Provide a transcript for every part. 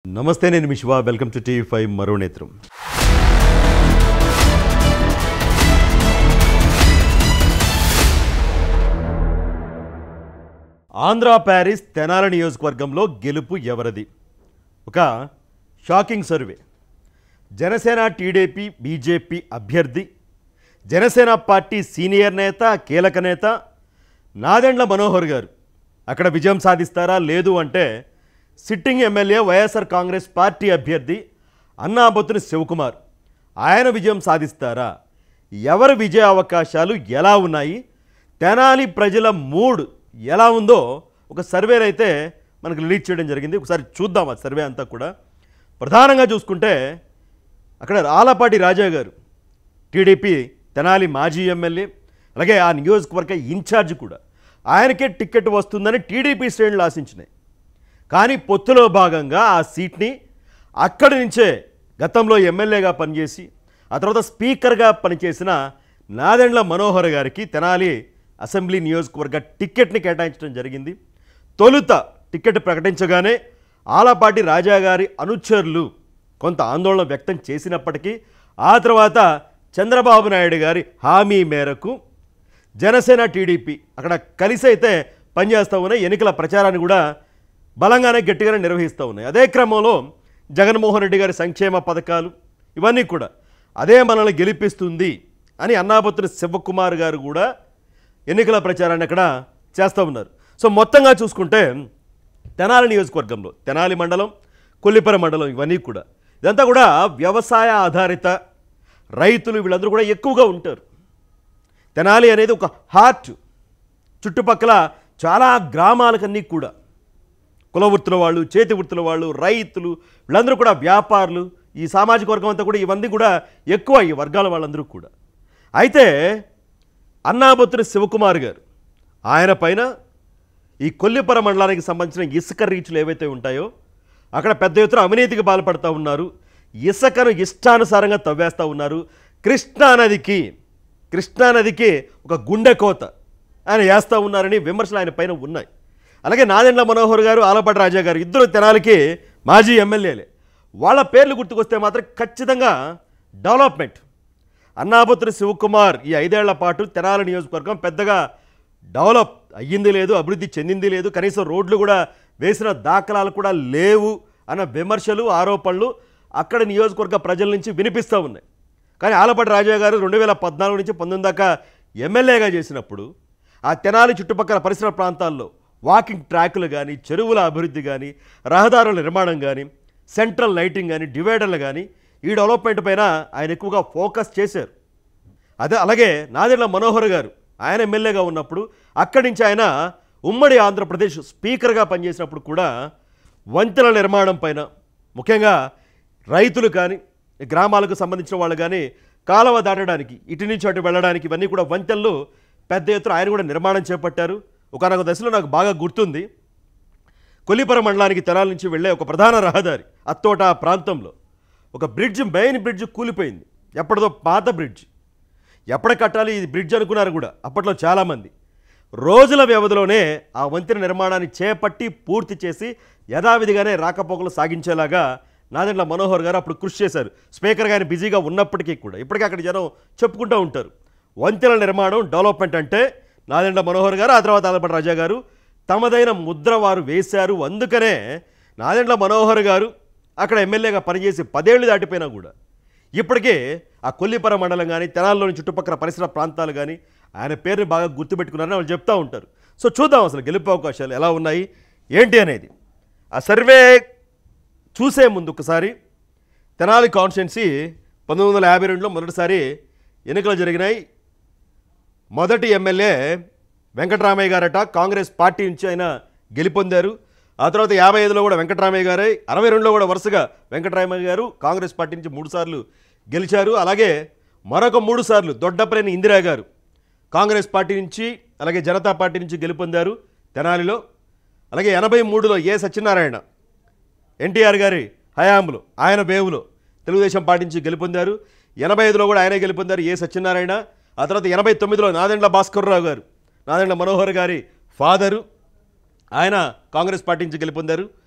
నమస్తే నేను Mishwa welcome to TV five మరో నేత్రం ఆంధ్ర ప్యారిస్ తెనాల నియోజకవర్గంలో గెలుపు ఎవరిది ఒక shocking survey Janasena TDP BJP అభ్యర్థి జనసేన పార్టీ సీనియర్ నేత కీలక నేత నాదెండ్ల మనోహర్ గారు అక్కడ విజయం సాధిస్తారా లేదు అంటే sitting MLA YSR Congress party అభ్యర్థి అన్నాబొత్తుని శివకుమార్ ఆయన విజయం సాధిస్తారా ఎవరి విజయ అవకాశాలు ఎలా ఉన్నాయి తెనాలి ప్రజల మూడ్ ఎలా ఉందో ఒక సర్వేలు అయితే మనకు రిలీజ్ చేయడం జరిగింది ఒకసారి చూద్దాం ఆ సర్వే అంతా కూడా ప్రధానంగా చూసుకుంటే అక్కడ ఆలపాటి రాజా గారు టీడీపీ తెనాలి మాజీ ఎమ్మెల్యే అలాగే ఆ నియోజకవర్గ ఇన్ఛార్జ్ కూడా ఆయనకే టికెట్ వస్తుందని టీడీపీ శ్రేణులు ఆశించినాయి కానీ పొత్తులో భాగంగా ఆ సీట్ని అక్కడి నుంచే గతంలో ఎమ్మెల్యేగా పనిచేసి ఆ తర్వాత స్పీకర్గా పనిచేసిన నాదెండ్ల మనోహర్ గారికి తెనాలి అసెంబ్లీ నియోజకవర్గ టిక్కెట్ని కేటాయించడం జరిగింది తొలుత టికెట్ ప్రకటించగానే ఆలపాటి రాజా గారి అనుచరులు కొంత ఆందోళన వ్యక్తం చేసినప్పటికీ ఆ తర్వాత చంద్రబాబు నాయుడు గారి హామీ మేరకు జనసేన టీడీపీ అక్కడ కలిసి అయితే పనిచేస్తూ ఉన్నాయి ఎన్నికల ప్రచారాన్ని కూడా బలంగానే గట్టిగానే నిర్వహిస్తూ ఉన్నాయి అదే క్రమంలో జగన్మోహన్ రెడ్డి గారి సంక్షేమ పథకాలు ఇవన్నీ కూడా అదే మనల్ని గెలిపిస్తుంది అని అన్నాపత్రి శివకుమార్ గారు కూడా ఎన్నికల ప్రచారాన్ని అక్కడ చేస్తూ ఉన్నారు సో మొత్తంగా చూసుకుంటే తెనాలి నియోజకవర్గంలో తెనాలి మండలం కొల్లిపర మండలం ఇవన్నీ కూడా ఇదంతా కూడా వ్యవసాయ ఆధారిత రైతులు వీళ్ళందరూ కూడా ఎక్కువగా ఉంటారు తెనాలి అనేది ఒక హార్ట్ చుట్టుపక్కల చాలా గ్రామాలకన్నీ కూడా కుల వృత్తుల వాళ్ళు చేతి వృత్తుల వాళ్ళు రైతులు వీళ్ళందరూ కూడా వ్యాపారులు ఈ సామాజిక వర్గం అంతా కూడా ఇవన్నీ కూడా ఎక్కువ ఈ వర్గాల వాళ్ళందరూ కూడా అయితే అన్నాబొత్తుని శివకుమార్ గారు ఆయన పైన ఈ కొల్లిపర మండలానికి సంబంధించిన ఇసుక రీచ్లు ఏవైతే ఉంటాయో అక్కడ పెద్ద ఎత్తున అవినీతికి పాల్పడుతూ ఉన్నారు ఇసుకను ఇష్టానుసారంగా తవ్వేస్తూ ఉన్నారు కృష్ణానదికి కృష్ణానదికి ఒక గుండె కోత ఆయన వేస్తూ ఉన్నారని విమర్శలు ఆయన పైన ఉన్నాయి అలాగే నాదెండ్ల మనోహర్ గారు ఆలపాటి రాజా గారు ఇద్దరు తెనాలికి మాజీ ఎమ్మెల్యేలే వాళ్ళ పేర్లు గుర్తుకొస్తే మాత్రం ఖచ్చితంగా డెవలప్మెంట్ అన్నాబుత్రి శివకుమార్ ఈ ఐదేళ్ల పాటు తెనాలి నియోజకవర్గం పెద్దగా డెవలప్ అయ్యింది లేదు అభివృద్ధి చెందింది లేదు కనీసం రోడ్లు కూడా వేసిన దాఖలాలు కూడా లేవు అన్న విమర్శలు ఆరోపణలు అక్కడ నియోజకవర్గ ప్రజల నుంచి వినిపిస్తూ ఉన్నాయి కానీ ఆలపాటి రాజా గారు రెండు వేల పద్నాలుగు నుంచి పంతొమ్మిది దాకా ఎమ్మెల్యేగా చేసినప్పుడు ఆ తెనాలి చుట్టుపక్కల పరిసర ప్రాంతాల్లో వాకింగ్ ట్రాకులు కానీ చెరువుల అభివృద్ధి కానీ రహదారుల నిర్మాణం కానీ సెంట్రల్ లైటింగ్ కానీ డివైడర్లు కానీ ఈ డెవలప్మెంట్ పైన ఆయన ఎక్కువగా ఫోకస్ చేశారు అదే అలాగే నాదెండ్ల మనోహర్ గారు ఆయన ఎమ్మెల్యేగా ఉన్నప్పుడు అక్కడి నుంచి ఆయన ఉమ్మడి ఆంధ్రప్రదేశ్ స్పీకర్గా పనిచేసినప్పుడు కూడా వంతెన నిర్మాణం పైన ముఖ్యంగా రైతులు కానీ గ్రామాలకు సంబంధించిన వాళ్ళు కానీ కాలువ దాటడానికి ఇటు నుంచి అటు వెళ్ళడానికి ఇవన్నీ కూడా వంతెనలు పెద్ద ఎత్తున ఆయన కూడా నిర్మాణం చేపట్టారు ఒకనొక దశలో నాకు బాగా గుర్తుంది కొల్లిపర మండలానికి తెనాల నుంచి వెళ్ళే ఒక ప్రధాన రహదారి అత్తోట ఆ ప్రాంతంలో ఒక బ్రిడ్జ్ మెయిన్ బ్రిడ్జ్ కూలిపోయింది ఎప్పటిదో పాత బ్రిడ్జ్ ఎప్పటి కట్టాలి ఇది బ్రిడ్జ్ అనుకున్నారు కూడా అప్పట్లో చాలామంది రోజుల వ్యవధిలోనే ఆ వంతెన నిర్మాణాన్ని చేపట్టి పూర్తి చేసి యథావిధిగానే రాకపోకలు సాగించేలాగా నాదెండ్ల మనోహర్ గారు అప్పుడు కృషి చేశారు స్పీకర్ గారిని బిజీగా ఉన్నప్పటికీ కూడా ఇప్పటికీ అక్కడ జనం చెప్పుకుంటూ ఉంటారు వంతెన నిర్మాణం డెవలప్మెంట్ అంటే నాదెండ్ల మనోహర్ గారు ఆ తర్వాత ఆలపటి రాజా గారు తమదైన ముద్ర వారు వేశారు అందుకనే నాదెండ్ల మనోహర్ గారు అక్కడ ఎమ్మెల్యేగా పనిచేసి పదేళ్లు దాటిపోయినా కూడా ఇప్పటికే ఆ కొల్లిపర మండలం కానీ తెనాల్లోని చుట్టుపక్కల పరిసర ప్రాంతాలు కానీ ఆయన పేరుని బాగా గుర్తుపెట్టుకున్నారని వాళ్ళు చెప్తూ ఉంటారు సో చూద్దాం అసలు గెలుపు అవకాశాలు ఎలా ఉన్నాయి ఏంటి అనేది ఆ సర్వే చూసే ముందు ఒకసారి తెనాలి కాన్స్టిట్యున్సీ పంతొమ్మిది వందల యాభై రెండులో మొదటిసారి ఎన్నికలు జరిగినాయి మొదటి ఎమ్మెల్యే వెంకటరామయ్య గారట కాంగ్రెస్ పార్టీ నుంచి ఆయన గెలుపొందారు ఆ తర్వాత యాభై ఐదులో కూడా వెంకటరామయ్య గారే అరవై రెండులో కూడా వరుసగా వెంకటరామయ్య గారు కాంగ్రెస్ పార్టీ నుంచి మూడు సార్లు గెలిచారు అలాగే మరొక మూడు సార్లు దొడ్డప్రేని ఇందిరా గారు కాంగ్రెస్ పార్టీ నుంచి అలాగే జనతా పార్టీ నుంచి గెలుపొందారు తెనాలిలో అలాగే ఎనభై మూడులో ఏ సత్యనారాయణ ఎన్టీఆర్ గారి హయాంలో ఆయన వేవులో తెలుగుదేశం పార్టీ నుంచి గెలుపొందారు ఎనభై ఐదులో కూడా ఆయనే గెలుపొందారు ఏ సత్యనారాయణ ఆ తర్వాత ఎనభై తొమ్మిదిలో నాదెండ్ల భాస్కర్రావు గారు నాదెండ్ల మనోహర్ గారి ఫాదరు ఆయన కాంగ్రెస్ పార్టీ నుంచి గెలుపొందారు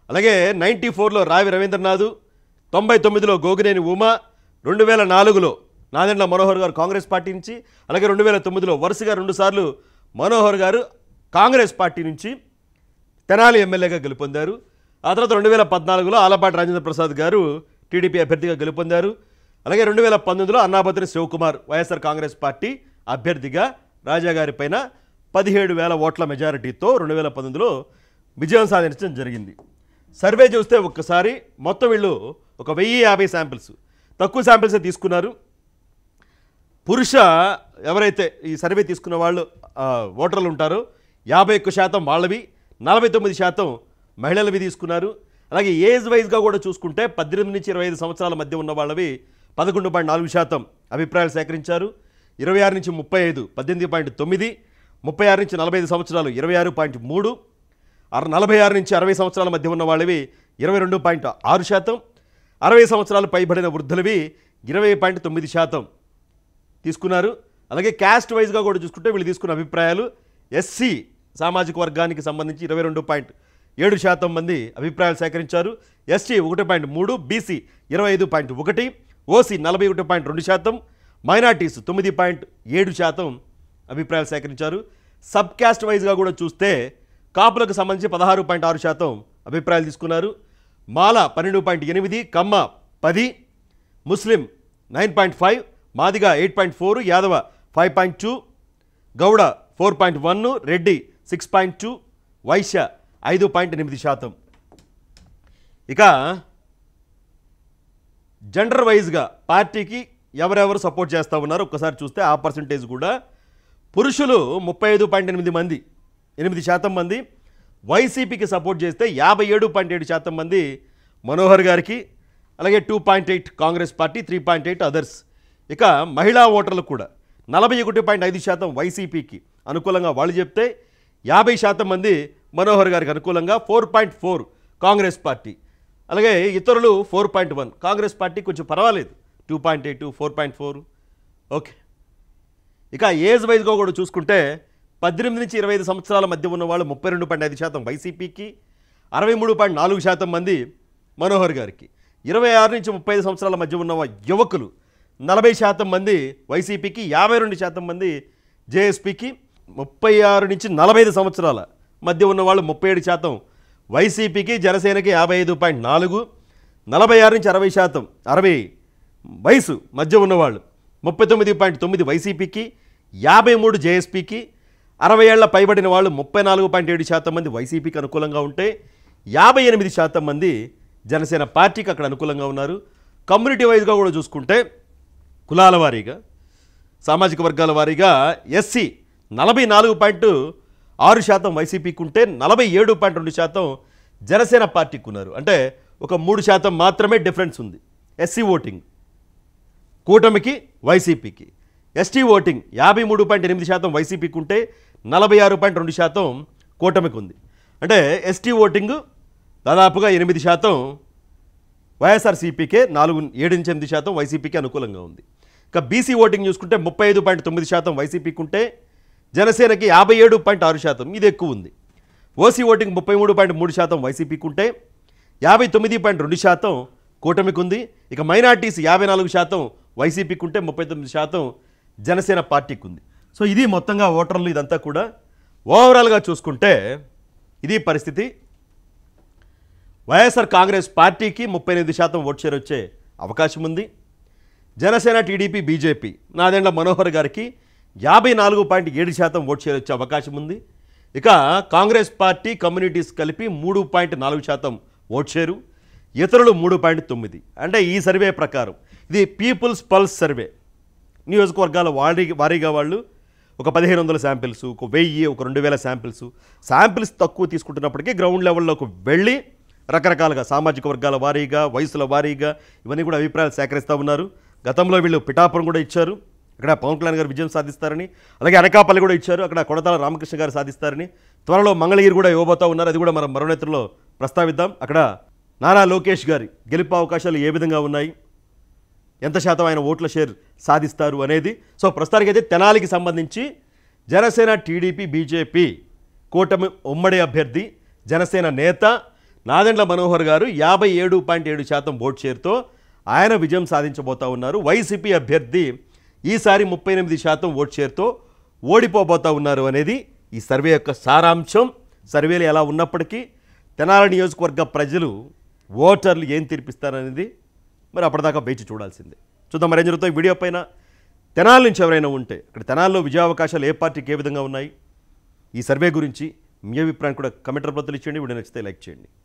అలాగే నైంటీ ఫోర్లో రావి రవీంద్రనాథ్ తొంభై తొమ్మిదిలో గోగినేని ఉమా రెండు వేల నాలుగులో నాదెండ్ల మనోహర్ గారు కాంగ్రెస్ పార్టీ నుంచి అలాగే రెండు వేల తొమ్మిదిలో వరుసగా రెండుసార్లు మనోహర్ గారు కాంగ్రెస్ పార్టీ నుంచి తెనాలి ఎమ్మెల్యేగా గెలుపొందారు ఆ తర్వాత రెండు వేల పద్నాలుగులో ఆలపాటి రాజేంద్ర ప్రసాద్ గారు టీడీపీ అభ్యర్థిగా గెలుపొందారు అలాగే రెండు వేల పంతొమ్మిదిలో అన్నాపతిని శివకుమార్ వైఎస్ఆర్ కాంగ్రెస్ పార్టీ అభ్యర్థిగా రాజా గారి పైన పదిహేడు వేల ఓట్ల మెజారిటీతో రెండు వేల పంతొమ్మిదిలో విజయం సాధించడం జరిగింది సర్వే చూస్తే ఒక్కసారి మొత్తం వీళ్ళు ఒక వెయ్యి యాభై శాంపిల్స్ తక్కువ శాంపిల్సే తీసుకున్నారు పురుష ఎవరైతే ఈ సర్వే తీసుకున్న వాళ్ళు ఆ, ఓటర్లు ఉంటారో యాభై ఒక్క శాతం వాళ్ళవి నలభై తొమ్మిది శాతం మహిళలవి తీసుకున్నారు అలాగే ఏజ్ వైజ్గా కూడా చూసుకుంటే పద్దెనిమిది నుంచి ఇరవై ఐదు సంవత్సరాల మధ్య ఉన్న వాళ్ళవి పదకొండు పాయింట్ నాలుగు శాతం అభిప్రాయాలు సేకరించారు ఇరవై ఆరు నుంచి ముప్పై ఐదు పద్దెనిమిది పాయింట్ తొమ్మిది ముప్పై ఆరు నుంచి నలభై ఐదు సంవత్సరాలు ఇరవై ఆరు పాయింట్ మూడు అర నలభై ఆరు నుంచి అరవై సంవత్సరాల మధ్య ఉన్న వాళ్ళవి ఇరవై రెండు పాయింట్ ఆరు శాతం అరవై సంవత్సరాలు పైబడిన వృద్ధులవి ఇరవై పాయింట్ తొమ్మిది శాతం తీసుకున్నారు అలాగే క్యాస్ట్ వైజ్గా కూడా చూసుకుంటే వీళ్ళు తీసుకున్న అభిప్రాయాలు ఎస్సీ సామాజిక వర్గానికి సంబంధించి ఇరవై రెండు పాయింట్ ఏడు శాతం మంది అభిప్రాయాలు సేకరించారు ఎస్టీ ఒకటి పాయింట్ మూడు బీసీ ఇరవై ఐదు పాయింట్ ఒకటి ఓసీ నలభై ఒకటి పాయింట్ రెండు శాతం మైనార్టీస్ తొమ్మిది పాయింట్ ఏడు శాతం అభిప్రాయాలు సేకరించారు సబ్ క్యాస్ట్ వైజ్గా కూడా చూస్తే కాపులకు సంబంధించి పదహారు పాయింట్ ఆరు శాతం అభిప్రాయాలు తీసుకున్నారు మాల పన్నెండు పాయింట్ ఎనిమిది కమ్మ పది Muslim nine point five Madiga eight point four Yadava five point two Gouda four point one Reddy six point two Vaishya ఐదు పాయింట్ ఎనిమిది శాతం ఇక జెండర్ వైజ్గా పార్టీకి ఎవరెవరు సపోర్ట్ చేస్తూ ఉన్నారో ఒక్కసారి చూస్తే ఆ పర్సంటేజ్ కూడా పురుషులు ముప్పై ఐదు పాయింట్ ఎనిమిది మంది ఎనిమిది శాతం మంది వైసీపీకి సపోర్ట్ చేస్తే యాభై ఏడు పాయింట్ ఏడు శాతం మంది మనోహర్ గారికి అలాగే two point eight Congress party three point eight others ఇక మహిళా ఓటర్లు కూడా నలభై ఒకటి పాయింట్ ఐదు శాతం వైసీపీకి అనుకూలంగా వాళ్ళు చెప్తే యాభై శాతం మంది మనోహర్ గారికి అనుకూలంగా four point four Congress party అలాగే ఇతరులు four point one Congress party కొంచెం పర్వాలేదు two point eight four point four okay ఇక ఏజ్ వైజ్గా కూడా చూసుకుంటే పద్దెనిమిది నుంచి ఇరవై ఐదు సంవత్సరాల మధ్య ఉన్న వాళ్ళు ముప్పై రెండు పాయింట్ ఐదు శాతం వైసీపీకి అరవై మూడు పాయింట్ నాలుగు శాతం మంది మనోహర్ గారికి ఇరవై ఆరు నుంచి ముప్పై ఐదు సంవత్సరాల మధ్య ఉన్న యువకులు నలభై శాతం మంది వైసీపీకి యాభై రెండు శాతం మంది జేఎస్పీకి ముప్పై ఆరు నుంచి నలభై ఐదు సంవత్సరాల మధ్య ఉన్న వాళ్ళు ముప్పై ఏడు శాతం వైసీపీకి జనసేనకి యాభై ఐదు పాయింట్ నాలుగు నలభై ఆరు నుంచి అరవై శాతం అరవై వయసు మధ్య ఉన్నవాళ్ళు ముప్పై తొమ్మిది పాయింట్ తొమ్మిది వైసీపీకి యాభై మూడు జేఎస్పీకి అరవై ఏళ్ల పైబడిన వాళ్ళు ముప్పై నాలుగు పాయింట్ ఏడు శాతం మంది వైసీపీకి అనుకూలంగా ఉంటే యాభై ఎనిమిది శాతం మంది జనసేన పార్టీకి అక్కడ అనుకూలంగా ఉన్నారు కమ్యూనిటీ వైజ్గా కూడా చూసుకుంటే కులాల వారీగా సామాజిక వర్గాల వారీగా ఎస్సీ నలభై నాలుగు పాయింట్ ఆరు శాతం వైసీపీకి ఉంటే నలభై ఏడు పాయింట్ రెండు శాతం జనసేన పార్టీకి ఉన్నారు అంటే ఒక మూడు శాతం మాత్రమే డిఫరెన్స్ ఉంది ఎస్సీ ఓటింగ్ కూటమికి వైసీపీకి ఎస్టీ ఓటింగ్ యాభై మూడు పాయింట్ ఎనిమిది శాతం వైసీపీకి ఉంటే నలభై ఆరు పాయింట్ రెండు శాతం కూటమికి ఉంది అంటే ఎస్టీ ఓటింగ్ దాదాపుగా ఎనిమిది శాతం వైఎస్ఆర్సీపీకే నాలుగు ఏడు నుంచి ఎనిమిది శాతం వైసీపీకి అనుకూలంగా ఉంది ఇక బీసీ ఓటింగ్ చూసుకుంటే ముప్పై ఐదు పాయింట్ తొమ్మిది శాతం వైసీపీకి ఉంటే జనసేనకి యాభై ఏడు పాయింట్ ఆరు శాతం ఇది ఎక్కువ ఉంది ఓసీ ఓటింగ్ ముప్పై మూడు పాయింట్ మూడు శాతం వైసీపీకి ఉంటే యాభై తొమ్మిది పాయింట్ రెండు శాతం కూటమికి ఉంది ఇక మైనార్టీస్ యాభై నాలుగు శాతం వైసీపీకి ఉంటే ముప్పై తొమ్మిది శాతం జనసేన పార్టీకి ఉంది సో ఇది మొత్తంగా ఓటర్లు ఇదంతా కూడా ఓవరాల్గా చూసుకుంటే ఇది పరిస్థితి వైఎస్ఆర్ కాంగ్రెస్ పార్టీకి ముప్పై ఎనిమిది శాతం ఓట్ షేర్ వచ్చే అవకాశం ఉంది జనసేన టీడీపీ బీజేపీ నాదెండ్ల మనోహర్ గారికి యాభై నాలుగు పాయింట్ ఏడు శాతం ఓట్ షేర్ వచ్చే అవకాశం ఉంది ఇక కాంగ్రెస్ పార్టీ కమ్యూనిటీస్ కలిపి మూడు పాయింట్ నాలుగు శాతం ఓట్ షేరు ఇతరులు మూడు పాయింట్ తొమ్మిది అంటే ఈ సర్వే ప్రకారం ఇది పీపుల్స్ పల్స్ సర్వే నియోజకవర్గాల వారి వారీగా వాళ్ళు ఒక పదిహేను వందల శాంపిల్స్ ఒక వెయ్యి ఒక రెండు వేల శాంపిల్స్ శాంపిల్స్ తక్కువ తీసుకుంటున్నప్పటికీ గ్రౌండ్ లెవెల్లోకి వెళ్ళి రకరకాలుగా సామాజిక వర్గాల వారీగా వయసుల వారీగా ఇవన్నీ కూడా అభిప్రాయాలు సేకరిస్తూ ఉన్నారు గతంలో వీళ్ళు పిఠాపురం కూడా ఇచ్చారు అక్కడ పవన్ కళ్యాణ్ గారు విజయం సాధిస్తారని అలాగే అనకాపల్లి కూడా ఇచ్చారు అక్కడ కొడతాల రామకృష్ణ గారు సాధిస్తారని త్వరలో మంగళగిరి కూడా ఇవ్వబోతా ఉన్నారు అది కూడా మనం మరో నేతల్లో ప్రస్తావిద్దాం అక్కడ నారా లోకేష్ గారి గెలుపు అవకాశాలు ఏ విధంగా ఉన్నాయి ఎంత శాతం ఆయన ఓట్ల షేర్ సాధిస్తారు అనేది సో ప్రస్తుతానికైతే తెనాలికి సంబంధించి జనసేన టీడీపీ బీజేపీ కూటమి ఉమ్మడి అభ్యర్థి జనసేన నేత నాదెండ్ల మనోహర్ గారు యాభై ఏడు పాయింట్ ఏడు శాతం ఓట్ షేర్తో ఆయన విజయం సాధించబోతా ఉన్నారు వైసీపీ అభ్యర్థి ఈసారి ముప్పై ఎనిమిది శాతం ఓట్ షేర్తో ఓడిపోబోతా ఉన్నారు అనేది ఈ సర్వే యొక్క సారాంశం సర్వేలు ఎలా ఉన్నప్పటికీ తెనాలి నియోజకవర్గ ప్రజలు ఓటర్లు ఏం తీర్పిస్తారనేది మరి అప్పటిదాకా వేచి చూడాల్సిందే చూద్దాం మరేం జరుగుతాయి వీడియో పైన తెనాల నుంచి ఎవరైనా ఉంటే ఇక్కడ తెనాల్లో విజయావకాశాలు ఏ పార్టీకి ఏ విధంగా ఉన్నాయి ఈ సర్వే గురించి మీ అభిప్రాయం కూడా కమెంట్ రూపంలో తెలియచేయండి వీడియో నచ్చితే లైక్ చేయండి